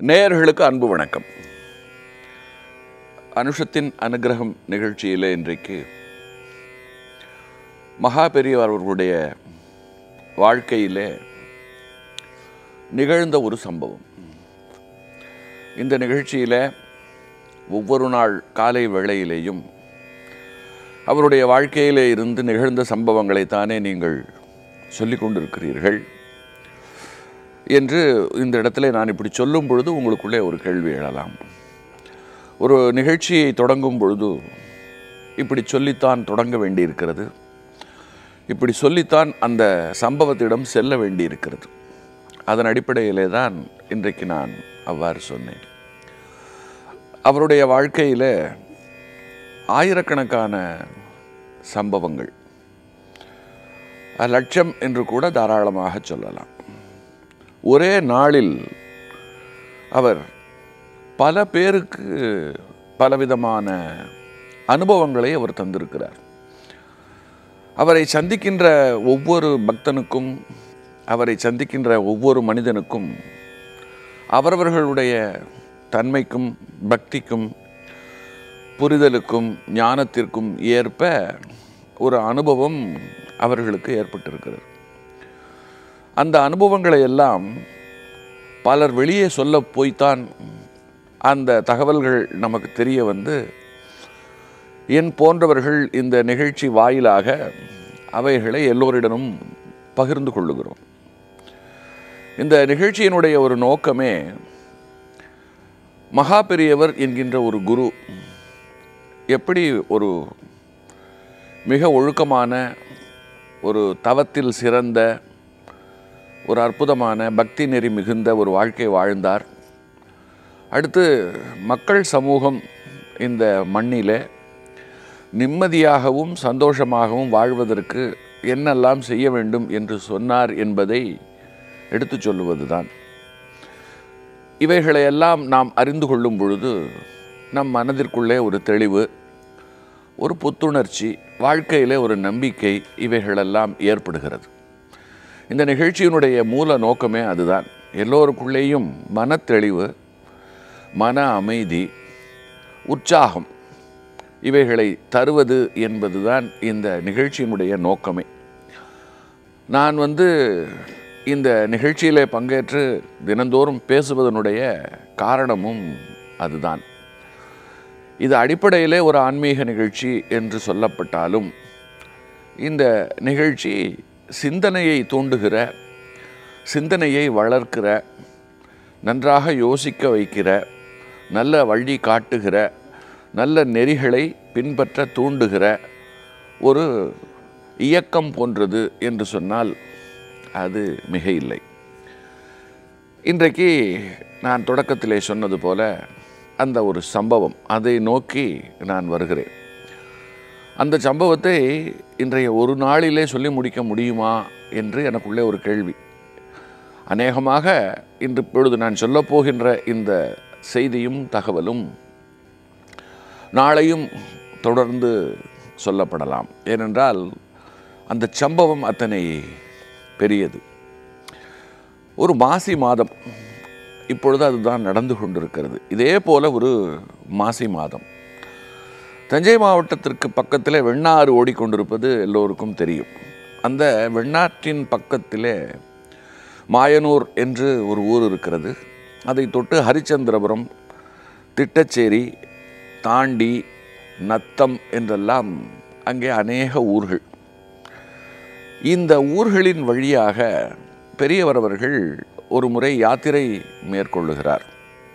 நேயர்களுக்கு அன்பு வணக்கம் அனுஷத்தின் அனுகிரகம் நிகழ்ச்சியிலே இன்றைக்கு மகா பெரியவர் அவர்களுடைய வாழ்க்கையிலே நிகழ்ந்த ஒரு சம்பவம் இந்த நிகழ்ச்சியில ஒவ்வொரு நாள் காலை வேளையிலேயும் அவருடைய வாழ்க்கையிலே இருந்து நிகழ்ந்த சம்பவங்களைத்தானே நீங்கள் சொல்லிக் கொண்டிருக்கிறீர்கள் என்று இந்த இடத்துல நான் இப்படி சொல்லும் பொழுது உங்களுக்குள்ளே ஒரு கேள்வி எழலாம் ஒரு நிகழ்ச்சியை தொடங்கும் பொழுது இப்படி சொல்லித்தான் தொடங்க வேண்டியிருக்கிறது இப்படி சொல்லித்தான் அந்த சம்பவத்திடம் செல்ல வேண்டியிருக்கிறது அதன் அடிப்படையிலே தான் இன்றைக்கு நான் அவ்வாறு சொன்னேன் அவருடைய வாழ்க்கையில் ஆயிரக்கணக்கான சம்பவங்கள் லட்சம் என்று கூட தாராளமாக சொல்லலாம் ஒரே நாளில் அவர் பல பேருக்கு பலவிதமான அனுபவங்களை அவர் தந்திருக்கிறார் அவரை சந்திக்கின்ற ஒவ்வொரு பக்தனுக்கும் அவரை சந்திக்கின்ற ஒவ்வொரு மனிதனுக்கும் அவரவர்களுடைய தன்மைக்கும் பக்திக்கும் புரிதலுக்கும் ஞானத்திற்கும் ஏற்ப ஒரு அனுபவம் அவர்களுக்கு ஏற்பட்டிருக்கிறது அந்த அனுபவங்களை எல்லாம் பலர் வெளியே சொல்ல போய்த்தான் அந்த தகவல்கள் நமக்கு தெரிய வந்து என் போன்றவர்கள் இந்த நிகழ்ச்சி வாயிலாக அவைகளை எல்லோரிடமும் பகிர்ந்து கொள்ளுகிறோம் இந்த நிகழ்ச்சியினுடைய ஒரு நோக்கமே மகா பெரியவர் என்கின்ற ஒரு குரு எப்படி ஒரு மிக ஒழுக்கமான ஒரு தவத்தில் சிறந்த ஒரு அற்புதமான பக்தி நெறி மிகுந்த ஒரு வாழ்க்கை வாழ்ந்தார் அடுத்து மக்கள் சமூகம் இந்த மண்ணிலே நிம்மதியாகவும் சந்தோஷமாகவும் வாழ்வதற்கு என்னெல்லாம் செய்ய வேண்டும் என்று சொன்னார் என்பதை எடுத்துச் சொல்லுவதுதான் இவைகளையெல்லாம் நாம் அறிந்து கொள்ளும் பொழுது நம் மனதிற்குள்ளே ஒரு தெளிவு ஒரு புத்துணர்ச்சி வாழ்க்கையிலே ஒரு நம்பிக்கை இவைகளெல்லாம் ஏற்படுகிறது இந்த நிகழ்ச்சியினுடைய மூல நோக்கமே அதுதான் எல்லோருக்குள்ளேயும் மனத்தெளிவு மன அமைதி உற்சாகம் இவைகளை தருவது என்பதுதான் இந்த நிகழ்ச்சியினுடைய நோக்கமே நான் வந்து இந்த நிகழ்ச்சியிலே பங்கேற்று தினந்தோறும் பேசுவதனுடைய காரணமும் அதுதான் இது அடிப்படையிலே ஒரு ஆன்மீக நிகழ்ச்சி என்று சொல்லப்பட்டாலும் இந்த நிகழ்ச்சி சிந்தனையை தூண்டுகிற சிந்தனையை வளர்க்கிற நன்றாக யோசிக்க வைக்கிற நல்ல வழி காட்டுகிற நல்ல நெறிகளை பின்பற்ற தூண்டுகிற ஒரு இயக்கம் போன்றது என்று சொன்னால் அது மிக இல்லை இன்றைக்கு நான் தொடக்கத்திலே சொன்னது போல அந்த ஒரு சம்பவம் அதை நோக்கி நான் வருகிறேன் அந்த சம்பவத்தை இன்றைய ஒரு நாளிலே சொல்லி முடிக்க முடியுமா என்று எனக்குள்ளே ஒரு கேள்வி அநேகமாக இன்று இப்பொழுது நான் சொல்லப் போகின்ற இந்த செய்தியும் தகவலும் நாளையும் தொடர்ந்து சொல்லப்படலாம் ஏனென்றால் அந்த சம்பவம் அத்தனை பெரியது ஒரு மாசி மாதம் இப்பொழுது அதுதான் நடந்து கொண்டிருக்கிறது இதே போல ஒரு மாசி மாதம் தஞ்சை மாவட்டத்திற்கு பக்கத்தில் வெண்ணாறு ஓடிக்கொண்டிருப்பது எல்லோருக்கும் தெரியும் அந்த வெண்ணாற்றின் பக்கத்திலே மாயனூர் என்று ஒரு ஊர் இருக்கிறது அதை தொட்டு ஹரிச்சந்திரபுரம் திட்டச்சேரி தாண்டி நத்தம் என்றெல்லாம் அங்கே அநேக ஊர்கள் இந்த ஊர்களின் வழியாக பெரியவர் அவர்கள் ஒரு முறை யாத்திரை மேற்கொள்ளுகிறார்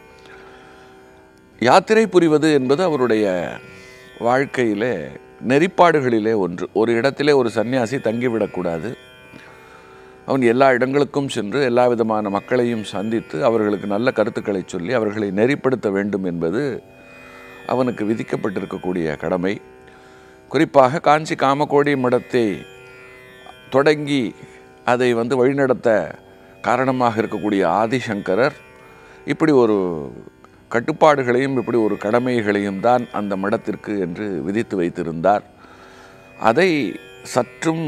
யாத்திரை புரிவது என்பது அவருடைய வாழ்க்கையிலே நெறிப்பாடுகளிலே ஒன்று ஒரு இடத்திலே ஒரு சன்னியாசி தங்கிவிடக்கூடாது அவன் எல்லா இடங்களுக்கும் சென்று எல்லா விதமான மக்களையும் சந்தித்து அவர்களுக்கு நல்ல கருத்துக்களை சொல்லி அவர்களை நெறிப்படுத்த வேண்டும் என்பது அவனுக்கு விதிக்கப்பட்டிருக்கக்கூடிய கடமை குறிப்பாக காஞ்சி காமகோடி மடத்தை தொடங்கி அதை வந்து வழிநடத்த காரணமாக இருக்கக்கூடிய ஆதிசங்கரர் இப்படி ஒரு கட்டுப்பாடுகளையும் இப்படி ஒரு கடமைகளையும் தான் அந்த மடத்திற்கு என்று விதித்து வைத்திருந்தார் அதை சற்றும்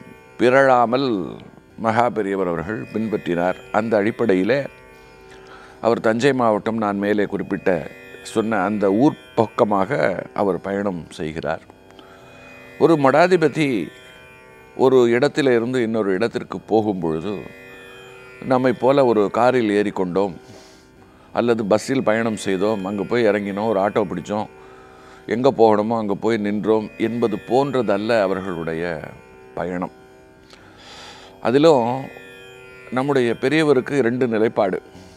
பிறழாமல் மகா பெரியவர் அவர்கள் பின்பற்றினார் அந்த அடிப்படையில் அவர் தஞ்சை மாவட்டம் நான் மேலே குறிப்பிட்ட சொன்ன அந்த ஊர் பக்கமாக அவர் பயணம் செய்கிறார் ஒரு மடாதிபதி ஒரு இடத்தில இருந்து இன்னொரு இடத்திற்கு போகும் பொழுது நம்மை போல ஒரு காரில் ஏறிக்கொண்டோம் அல்லது பஸ்ஸில் பயணம் செய்தோம் அங்கே போய் இறங்கினோம் ஒரு ஆட்டோ பிடிச்சோம் எங்கே போகணுமோ அங்கே போய் நின்றோம் என்பது போன்றதல்ல அவர்களுடைய பயணம் அதிலும் நம்முடைய பெரியவருக்கு ரெண்டு நிலைப்பாடு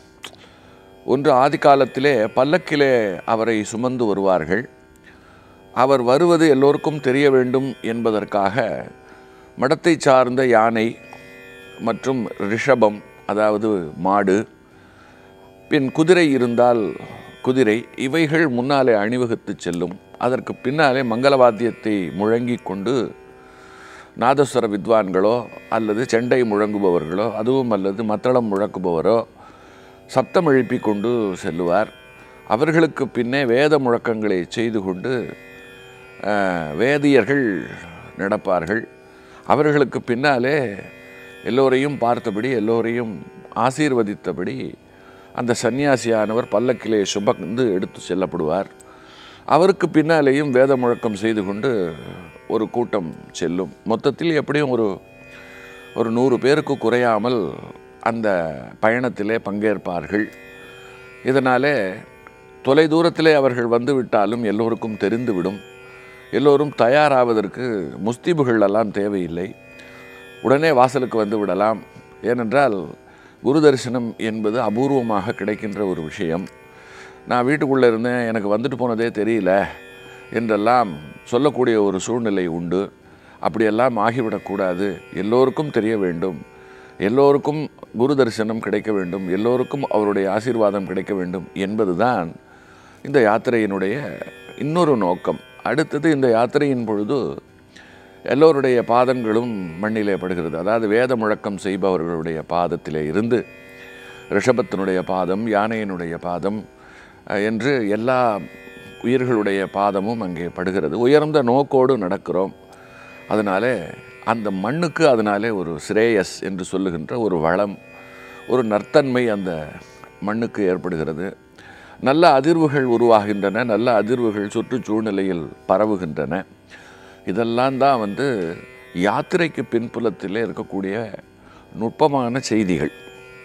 ஒன்று ஆதி காலத்திலே பல்லக்கிலே அவரை சுமந்து வருவார்கள் அவர் வருவது எல்லோருக்கும் தெரிய வேண்டும் என்பதற்காக மடத்தை சார்ந்த யானை மற்றும் ரிஷபம் அதாவது மாடு பின் குதிரை இருந்தால் குதிரை இவைகள் முன்னாலே அணிவகுத்து செல்லும் அதற்கு பின்னாலே மங்களவாத்தியத்தை முழங்கி கொண்டு நாதஸ்வர வித்வான்களோ அல்லது செண்டை முழங்குபவர்களோ அதுவும் அல்லது மத்தளம் முழக்குபவரோ சப்தம் எழுப்பி கொண்டு செல்லுவார் அவர்களுக்கு பின்னே வேத முழக்கங்களை செய்து கொண்டு அஹ், வேதியர்கள் நடப்பார்கள் அவர்களுக்கு பின்னாலே எல்லோரையும் பார்த்தபடி எல்லோரையும் ஆசீர்வதித்தபடி அந்த சன்னியாசியானவர் பல்லக்கிலே சுமந்து எடுத்து செல்லப்படுவார் அவருக்கு பின்னாலேயும் வேத முழக்கம் செய்து கொண்டு ஒரு கூட்டம் செல்லும் மொத்தத்தில் எப்படியும் ஒரு ஒரு நூறு பேருக்கு குறையாமல் அந்த பயணத்திலே பங்கேற்பார்கள் இதனாலே தொலை தூரத்திலே அவர்கள் வந்து விட்டாலும் எல்லோருக்கும் தெரிந்துவிடும் எல்லோரும் தயாராவதற்கு முஸ்தீபுகள் எல்லாம் தேவையில்லை உடனே வாசலுக்கு வந்து விடலாம் ஏனென்றால் குரு தரிசனம் என்பது அபூர்வமாக கிடைக்கின்ற ஒரு விஷயம் நான் வீட்டுக்குள்ளே இருந்தேன் எனக்கு வந்துட்டு போனதே தெரியல என்றெல்லாம் சொல்லக்கூடிய ஒரு சூழ்நிலை உண்டு அப்படியெல்லாம் ஆகிவிடக்கூடாது எல்லோருக்கும் தெரிய வேண்டும் எல்லோருக்கும் குரு தரிசனம் கிடைக்க வேண்டும் எல்லோருக்கும் அவருடைய ஆசீர்வாதம் கிடைக்க வேண்டும் என்பதுதான் இந்த யாத்திரையினுடைய இன்னொரு நோக்கம் அடுத்தது இந்த யாத்திரையின் பொழுது எல்லோருடைய பாதங்களும் மண்ணிலே படுகிறது அதாவது வேத முழக்கம் செய்பவர்களுடைய பாதத்திலே இருந்து ரிஷபத்தினுடைய பாதம் யானையினுடைய பாதம் அஹ், என்று எல்லா உயிர்களுடைய பாதமும் அங்கே படுகிறது உயர்ந்த நோக்கோடு நடக்கிறோம் அதனாலே அந்த மண்ணுக்கு அதனாலே ஒரு சிரேயஸ் என்று சொல்லுகின்ற ஒரு வளம் ஒரு நற்தன்மை அந்த மண்ணுக்கு ஏற்படுகிறது நல்ல அதிர்வுகள் உருவாகின்றன நல்ல அதிர்வுகள் சுற்றுச்சூழ்நிலையில் பரவுகின்றன இதெல்லாம் தான் வந்து யாத்திரைக்கு பின்புலத்திலே இருக்கக்கூடிய நுட்பமான செய்திகள்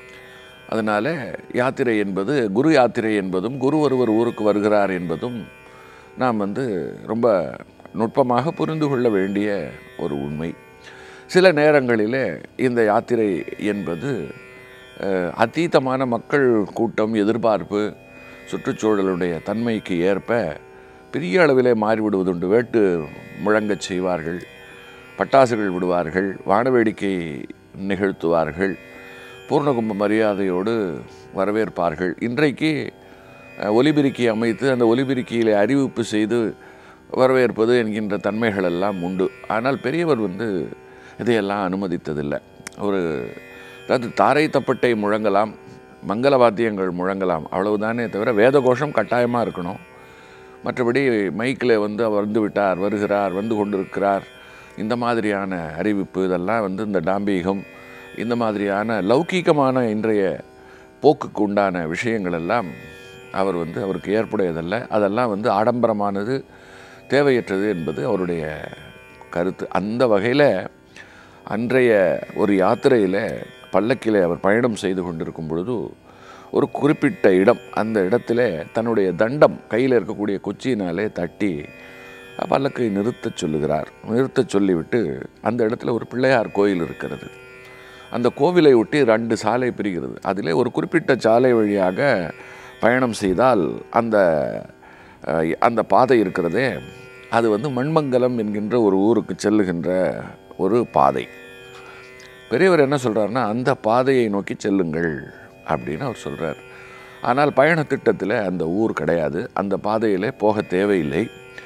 அதனால் யாத்திரை என்பது குரு யாத்திரை என்பதும் குரு ஒருவர் ஊருக்கு வருகிறார் என்பதும் நாம் வந்து ரொம்ப நுட்பமாக புரிந்து கொள்ள வேண்டிய ஒரு உண்மை சில நேரங்களிலே இந்த யாத்திரை என்பது அஹ், அதீதமான மக்கள் கூட்டம் எதிர்பார்ப்பு சுற்றுச்சூழலுடைய தன்மைக்கு ஏற்ப பெரிய அளவிலே மாறிவிடுவதுண்டு வேட்டு முழங்கச் செய்வார்கள் பட்டாசுகள் விடுவார்கள் வானவேடிக்கை நிகழ்த்துவார்கள் பூர்ணகும்ப மரியாதையோடு வரவேற்பார்கள் இன்றைக்கு அஹ், ஒலிபெருக்கி அமைத்து அந்த ஒலிபெருக்கியிலே அறிவிப்பு செய்து வரவேற்பது என்கின்ற தன்மைகள் எல்லாம் உண்டு ஆனால் பெரியவர் வந்து இதையெல்லாம் அனுமதித்ததில்லை ஒரு அதாவது தாரை தப்பட்டை முழங்கலாம் மங்கள வாத்தியங்கள் முழங்கலாம் அவ்வளவுதானே தவிர வேத கோஷம் கட்டாயமாக இருக்கணும் மற்றபடி மைக்கில் வந்து அவர் வந்து விட்டார் வருகிறார் வந்து கொண்டிருக்கிறார் இந்த மாதிரியான அறிவிப்பு இதெல்லாம் வந்து இந்த டாம்பீகம் இந்த மாதிரியான லௌகீகமான இன்றைய போக்குக்கு உண்டான விஷயங்கள் எல்லாம் அவர் வந்து அவருக்கு ஏற்புடையதல்ல அதெல்லாம் வந்து ஆடம்பரமானது தேவையற்றது என்பது அவருடைய கருத்து அந்த வகையில் அன்றைய ஒரு யாத்திரையில் பல்லக்கிலே அவர் பயணம் செய்து கொண்டிருக்கும் பொழுது ஒரு குறிப்பிட்ட இடம் அந்த இடத்துல தன்னுடைய தண்டம் கையில் இருக்கக்கூடிய குச்சியினாலே தட்டி பல்லக்கை நிறுத்தச் சொல்லுகிறார் நிறுத்தச் சொல்லிவிட்டு அந்த இடத்துல ஒரு பிள்ளையார் கோயில் இருக்கிறது அந்த கோவிலை ஒட்டி ரெண்டு சாலை பிரிகிறது அதிலே ஒரு குறிப்பிட்ட சாலை வழியாக பயணம் செய்தால் அந்த அஹ், அந்த பாதை இருக்கிறதே அது வந்து மண்மங்கலம் என்கின்ற ஒரு ஊருக்கு செல்லுகின்ற ஒரு பாதை பெரியவர் என்ன சொல்கிறாருன்னா அந்த பாதையை நோக்கி செல்லுங்கள் அப்படின்னு அவர் சொல்கிறார் ஆனால் பயண திட்டத்தில் அந்த ஊர் கிடையாது அந்த பாதையில் போக தேவையில்லை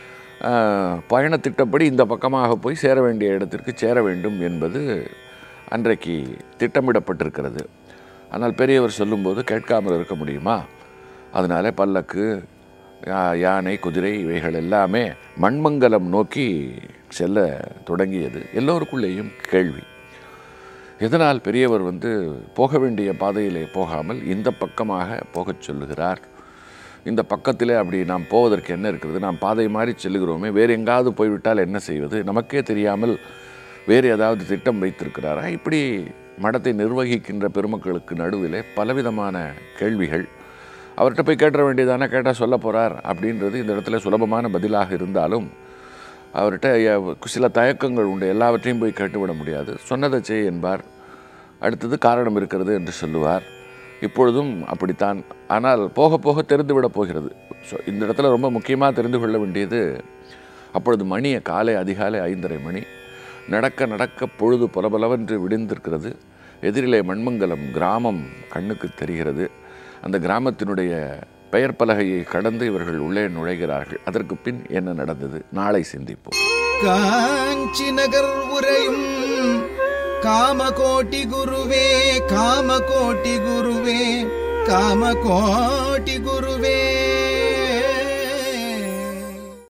ஆஹ், பயண திட்டப்படி இந்த பக்கமாக போய் சேர வேண்டிய இடத்திற்கு சேர வேண்டும் என்பது அன்றைக்கு திட்டமிடப்பட்டிருக்கிறது ஆனால் பெரியவர் சொல்லும்போது கேட்காமல் இருக்க முடியுமா அதனால பல்லக்கு யா- யானை குதிரை இவைகள் எல்லாமே மண்மங்கலம் நோக்கி செல்ல தொடங்கியது எல்லோருக்குள்ளேயும் கேள்வி எதனால் பெரியவர் வந்து போக வேண்டிய பாதையிலே போகாமல் இந்த பக்கமாக போகச் சொல்லுகிறார் இந்த பக்கத்திலே அப்படி நாம் போவதற்கு என்ன இருக்கிறது நாம் பாதை மாறி செல்லுகிறோமே வேறு எங்காவது போய்விட்டால் என்ன செய்வது நமக்கே தெரியாமல் வேறு ஏதாவது திட்டம் வைத்திருக்கிறாரா இப்படி மடத்தை நிர்வகிக்கின்ற பெருமக்களுக்கு நடுவிலே பலவிதமான கேள்விகள் அவர்கிட்ட போய் கேட்ட வேண்டியதானே கேட்டால் சொல்ல போகிறார் அப்படின்றது இந்த இடத்துல சுலபமான பதிலாக இருந்தாலும் அவர்கிட்ட ய- சில தயக்கங்கள் உண்டு எல்லாவற்றையும் போய் கேட்டுவிட முடியாது சொன்னதை செய் என்பார் அடுத்தது காரணம் இருக்கிறது என்று சொல்லுவார் இப்பொழுதும் அப்படித்தான் ஆனால் போக போக தெரிந்துவிடப் போகிறது ஸோ இந்த இடத்துல ரொம்ப முக்கியமாக தெரிந்து கொள்ள வேண்டியது அப்பொழுது மணியை காலை அதிகாலை ஐந்தரை மணி நடக்க நடக்க பொழுது பலபலவென்று விடிந்திருக்கிறது எதிரிலே மண்மங்கலம் கிராமம் கண்ணுக்கு தெரிகிறது அந்த கிராமத்தினுடைய பெயர் பலகையை கடந்து இவர்கள் உள்ளே நுழைகிறார்கள் அதற்கு பின் என்ன நடந்தது நாளை சிந்திப்போம் காஞ்சி நகர் உரையும் காமகோட்டி குருவே காமகோட்டி குருவே காமகோட்டி குருவே